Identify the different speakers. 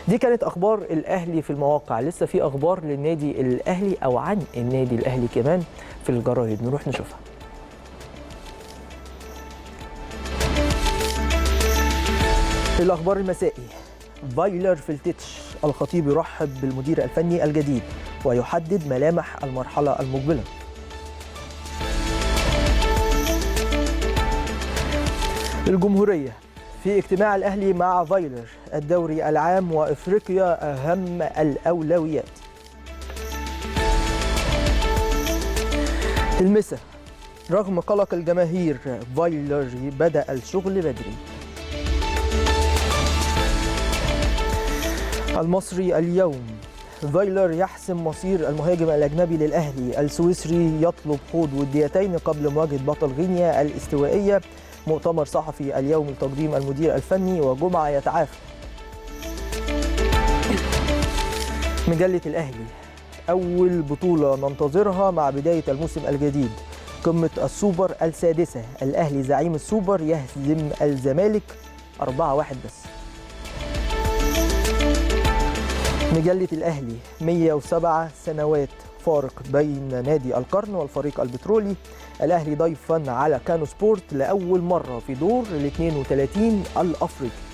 Speaker 1: دي كانت اخبار الاهلي في المواقع لسه في اخبار للنادي الاهلي او عن النادي الاهلي كمان في الجرايد نروح نشوفها الاخبار المسائي فايلر فيلتيتش الخطيب يرحب بالمدير الفني الجديد ويحدد ملامح المرحله المقبله الجمهوريه في اجتماع الاهلي مع فايلر الدوري العام وافريقيا اهم الاولويات المسا رغم قلق الجماهير فايلر بدا الشغل بدري المصري اليوم فايلر يحسم مصير المهاجم الاجنبي للاهلي السويسري يطلب خوض وديتين قبل مواجهه بطل غينيا الاستوائيه مؤتمر صحفي اليوم لتقديم المدير الفني وجمعه يتعافى مجله الاهلي اول بطوله ننتظرها مع بدايه الموسم الجديد قمه السوبر السادسه الاهلي زعيم السوبر يهزم الزمالك 4-1 بس مجلة الأهلي 107 سنوات فارق بين نادي القرن والفريق البترولي الأهلي ضيفا على كانو سبورت لأول مرة في دور ال 32 الأفريقي